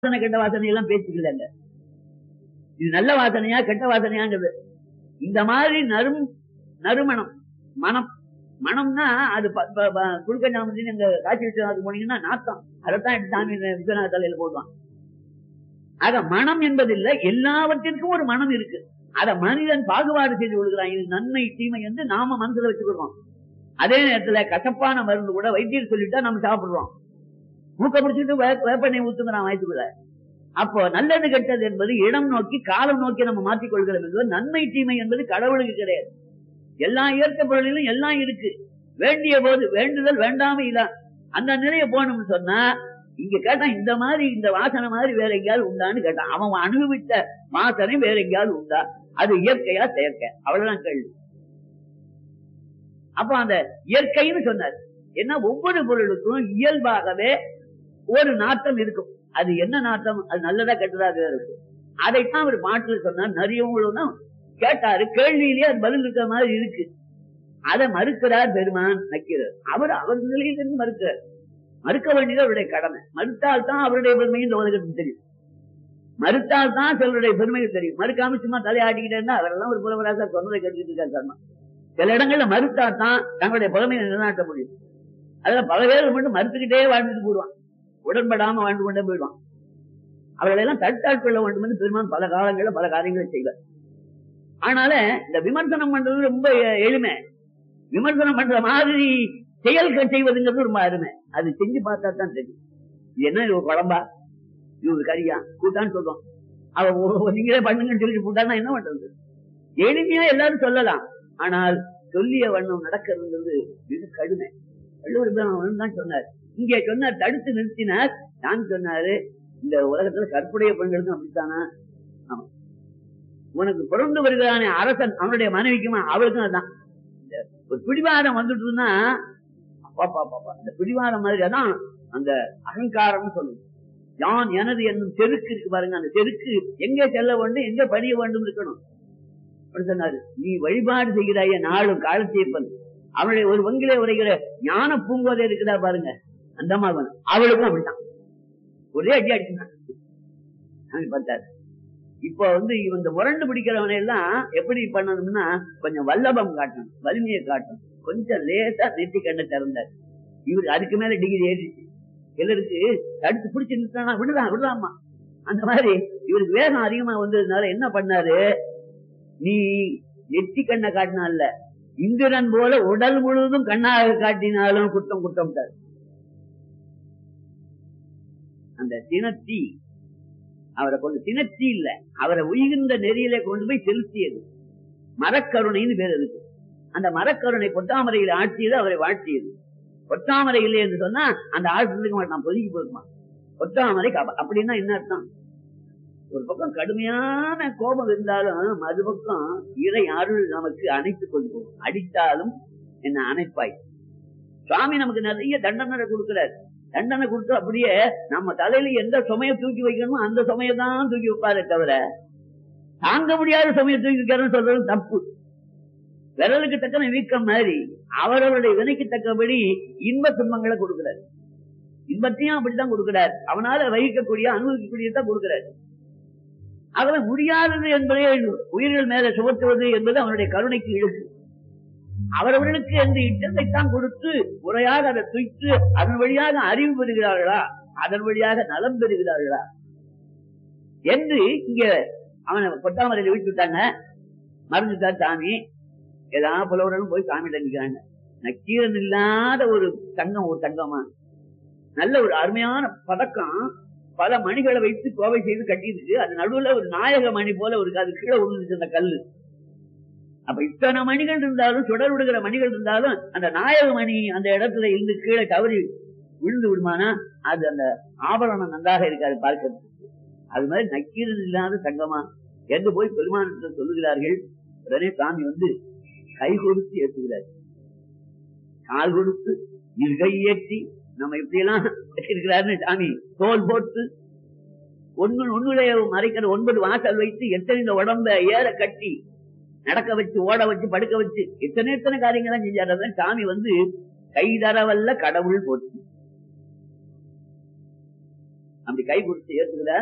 வாசனை கெட்ட வாசனை எல்லாம் பேச்சுக்கலங்க இது நல்ல வாசனையா கெட்ட வாசனையாங்கிறது இந்த மாதிரி நறும் நறுமணம் மனம் மனம்னா அது குழுக்க ஞாபகத்தின் எங்க காட்சி விஸ்வநாதத்துக்கு போனீங்கன்னா நாத்தம் அதைத்தான் எடுத்து சாமி விஸ்வநாத தலையில போடுவான் ஆக மனம் என்பதில்லை எல்லாவற்றிற்கும் ஒரு மனம் இருக்கு அத மனிதன் பாகுபாடு செய்து கொள்கிறான் இது நன்மை தீமை என்று நாம மனசுல வச்சுக்கிறோம் அதே நேரத்துல கசப்பான மருந்து கூட வைத்தியர் சொல்லிட்டா நம்ம சாப்பிடுறோம் மூக்க முடிச்சுட்டு வேப்பெண்ணை ஊத்துங்கிறான் வயசுக்குள்ள அப்போ நல்லது கெட்டது என்பது இடம் நோக்கி காலம் நோக்கி நம்ம மாற்றிக் கொள்கிறோம் என்பது நன்மை தீமை என்பது கடவுளுக்கு கிடையாது எல்லா இயற்கை பொருளிலும் எல்லாம் இருக்கு வேண்டிய போது வேண்டுதல் வேண்டாம இல்ல அந்த நிலைய போகணும்னு சொன்னா இங்க கேட்டான் இந்த மாதிரி இந்த வாசனை மாதிரி வேற எங்கேயாவது உண்டான்னு கேட்டான் அவன் அனுபவித்த வாசனை வேற எங்கேயாவது உண்டா அது இயற்கையா செயற்கை அவ்வளவுதான் கேள்வி அப்ப அந்த இயற்கைன்னு சொன்னார் ஏன்னா ஒவ்வொரு பொருளுக்கும் இயல்பாகவே ஒரு நாட்டம் இருக்கும் அது என்ன நாட்டம் அது நல்லதா கெட்டதாக இருக்கும் அதைத்தான் அவர் பாட்டுல சொன்னார் நிறைய கேட்டாரு கேள்வியிலேயே அது பதில் இருக்கிற மாதிரி இருக்கு அதை மறுக்கிறார் பெருமான் நக்கிறார் அவர் அவர் நிலையிலிருந்து மறுக்கிறார் மறுக்க வேண்டியது அவருடைய கடமை மறுத்தால் தான் அவருடைய பெருமை இந்த உலகத்துக்கு தெரியும் மறுத்தால் தான் சிலருடைய பெருமை தெரியும் மறுக்காம சும்மா தலையாட்டிக்கிட்டே இருந்தா அவரெல்லாம் ஒரு புலவராக சொன்னதை கேட்டுக்கிட்டு இருக்காரு சர்மா சில இடங்கள்ல மறுத்தா தான் தங்களுடைய புலமையை நிலைநாட்ட முடியும் அதுல பல பேர் மட்டும் மறுத்துக்கிட்டே வாழ்ந்துட்டு போடுவான் உடன்படாம வாழ்ந்து கொண்டே போயிடுவான் அவர்களை எல்லாம் தடுத்தாட்கொள்ள வேண்டும் என்று பெருமான் பல காலங்களில் பல காரியங்களை செய்வார் ஆனால இந்த விமர்சனம் பண்றது ரொம்ப எளிமை விமர்சனம் பண்ற மாதிரி செயல்கள் செய்வதுங்கிறது ரொம்ப அருமை அது செஞ்சு பார்த்தா தான் தெரியும் இது என்ன இது குழம்பா இது கறியா கூட்டான்னு சொல்றோம் அவ நீங்களே பண்ணுங்கன்னு சொல்லிட்டு கூட்டான்னா என்ன பண்றது எளிமையா எல்லாரும் சொல்லலாம் ஆனால் சொல்லிய வண்ணம் நடக்கிறது மிக கடுமை வள்ளுவர் தான் சொன்னார் இங்கே சொன்னார் தடுத்து நிறுத்தினார் நான் சொன்னாரு இந்த உலகத்துல கற்புடைய பெண்களுக்கும் அப்படித்தானா ஆமா உனக்கு பிறந்து வருகிறானே அரசன் அவனுடைய மனைவிக்குமா அவளுக்கும் அதுதான் ஒரு பிடிவாதம் வந்துட்டுன்னா அப்பா பாப்பா அந்த பிடிவாதம் மாதிரி அதான் அந்த அகங்காரம் சொல்லுது யான் எனது என்னும் செருக்கு இருக்கு பாருங்க அந்த செருக்கு எங்கே செல்ல வேண்டும் எங்க பணிய வேண்டும் இருக்கணும் சொன்னாரு நீ வழிபாடு செய்கிறாய நாளும் காலத்தீர்ப்பன் அவனுடைய ஒரு வங்கிலே உரைகிற ஞான பூங்கோதை இருக்குதா பாருங்க அந்த மாதிரி அவளுக்கும் அப்படித்தான் ஒரே அடி அடிச்சுதான் பார்த்தாரு இப்ப வந்து இந்த முரண்டு பிடிக்கிறவனை எல்லாம் எப்படி பண்ணணும்னா கொஞ்சம் வல்லபம் காட்டணும் வலிமையை காட்டணும் கொஞ்சம் லேசா நெத்தி கண்ண திறந்தார் இவரு அதுக்கு மேல டிகிரி ஏறிச்சு சிலருக்கு தடுத்து பிடிச்சு நிறுத்தினா விடுதான் விடலாமா அந்த மாதிரி இவருக்கு வேகம் அதிகமா வந்ததுனால என்ன பண்ணாரு நீ நெத்தி கண்ணை காட்டினால இந்திரன் போல உடல் முழுவதும் கண்ணாக காட்டினாலும் குற்றம் குற்றம் அந்த தினத்தி அவரை கொண்டு திணச்சி இல்ல அவரை உயிர்ந்த நெறியில கொண்டு போய் செலுத்தியது மரக்கருணைன்னு பேர் இருக்கு அந்த மரக்கருணை பொத்தாமரையில் ஆட்சியது அவரை வாழ்த்தியது பொத்தாமரை இல்லை என்று சொன்னா அந்த ஆட்சி மாட்டான் பொதுக்கி போயிருமா பொத்தாமரை அப்படின்னா என்ன அர்த்தம் ஒரு பக்கம் கடுமையான கோபம் இருந்தாலும் மறுபக்கம் இறை அருள் நமக்கு அணைத்துக் கொண்டு போகும் அடித்தாலும் என்ன அணைப்பாய் சுவாமி நமக்கு நிறைய தண்டனை கொடுக்கிறார் தண்டனை கொடுத்து அப்படியே நம்ம தலையில எந்த சுமையை தூக்கி வைக்கணுமோ அந்த சுமையை தான் தூக்கி வைப்பாரே தவிர தாங்க முடியாத சுமையை தூக்கி வைக்கிறன்னு சொல்றது தப்பு விரலுக்கு தக்கன வீக்கம் மாதிரி அவரவருடைய வினைக்கு தக்கபடி இன்ப துன்பங்களை கொடுக்கிறார் இன்பத்தையும் அப்படித்தான் கொடுக்கிறார் அவனால வகிக்கக்கூடிய அனுபவிக்கக்கூடியதான் கொடுக்கிறார் ஆகவே முடியாதது என்பதே உயிர்கள் மேல சுமத்துவது என்பது அவனுடைய கருணைக்கு இழுக்கு அவரவர்களுக்கு அந்த இட்டத்தை தான் கொடுத்து முறையாக அதை துய்த்து அதன் வழியாக அறிவு பெறுகிறார்களா அதன் வழியாக நலம் பெறுகிறார்களா என்று இங்க அவனை கொட்டாமரையில விட்டு விட்டாங்க மறந்துட்டார் சாமி ஏதாவது புலவரனும் போய் சாமி தங்கிக்கிறாங்க நக்கீரன் இல்லாத ஒரு தங்கம் ஒரு தங்கமா நல்ல ஒரு அருமையான பதக்கம் பல மணிகளை வைத்து கோவை செய்து கட்டியிருக்கு அது நடுவுல ஒரு நாயக மணி போல ஒரு அது கீழே விழுந்துச்சு அந்த கல்லு அப்ப இத்தனை மணிகள் இருந்தாலும் சுடர் விடுகிற மணிகள் இருந்தாலும் அந்த நாயக மணி அந்த இடத்துல இருந்து கீழே தவறி விழுந்து விடுமானா அது அந்த ஆபரணம் நன்றாக இருக்காது பார்க்கிறது அது மாதிரி நக்கீரன் இல்லாத தங்கமா என்று போய் பெருமானத்தில் சொல்லுகிறார்கள் உடனே சாமி வந்து கை கொடுத்து ஏற்றுகிறார் கால் கொடுத்து இருகை ஏற்றி நம்ம இப்படி எல்லாம் வச்சிருக்கிறாருன்னு சாமி தோல் போட்டு ஒன்னு ஒன்னுடைய மறைக்கிற ஒன்பது வாசல் வைத்து எத்தனை இந்த உடம்ப ஏற கட்டி நடக்க வச்சு ஓட வச்சு படுக்க வச்சு எத்தனை எத்தனை காரியங்கள்லாம் செஞ்சாரு சாமி வந்து கைதரவல்ல கடவுள் போச்சு அப்படி கை கொடுத்து ஏத்துக்கிற